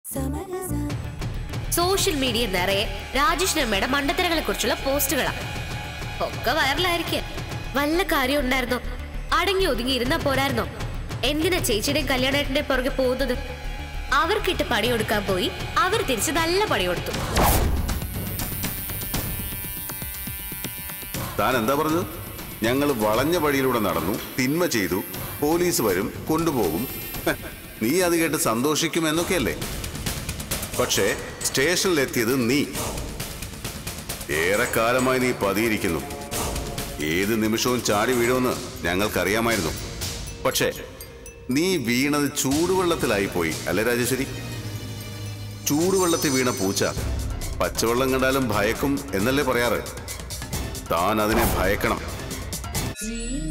social media നിറയെ രാജേഷ് അമ്മയുടെ മണ്ടത്തരങ്ങളെ കുറിച്ചുള്ള പോസ്റ്റുകളാണ് ഒക്കെ വൈറലായിരിക്കും വല്ല കാര്യം ഉണ്ടായിരുന്നോ അടങ്ങി ഒതുങ്ങി ഇരുന്നാ പോരായിരുന്നോ എന്തിനാ ചേച്ചിയുടെയും കല്യാണേട്ടന്റെ പുറകെ പോകുന്നത് അവർക്കിട്ട് പണി കൊടുക്കാൻ പോയി അവർ തിരിച്ച് നല്ല പണി കൊടുത്തു താൻ എന്താ പറഞ്ഞത് ഞങ്ങൾ വളഞ്ഞ വഴിയിലൂടെ നടന്നു തിന്മ ചെയ്തു പോലീസ് വരും കൊണ്ടുപോകും ഹ്, നീ അത് കേട്ട് സന്തോഷിക്കുമെന്നൊക്കെയല്ലേ പക്ഷേ സ്റ്റേഷനിലെത്തിയത് നീ ഏറെക്കാലമായി നീ പതിയിരിക്കുന്നു ഏത് നിമിഷവും ചാടി വീഴുമെന്ന് ഞങ്ങൾക്കറിയാമായിരുന്നു പക്ഷേ നീ വീണത് ചൂടുവെള്ളത്തിലായി പോയി അല്ലേ രാജേശ്വരി ചൂടുവെള്ളത്തിൽ വീണ പൂച്ച പച്ചവെള്ളം കണ്ടാലും ഭയക്കും എന്നല്ലേ പറയാറ് താൻ അതിനെ ഭയക്കണം Dream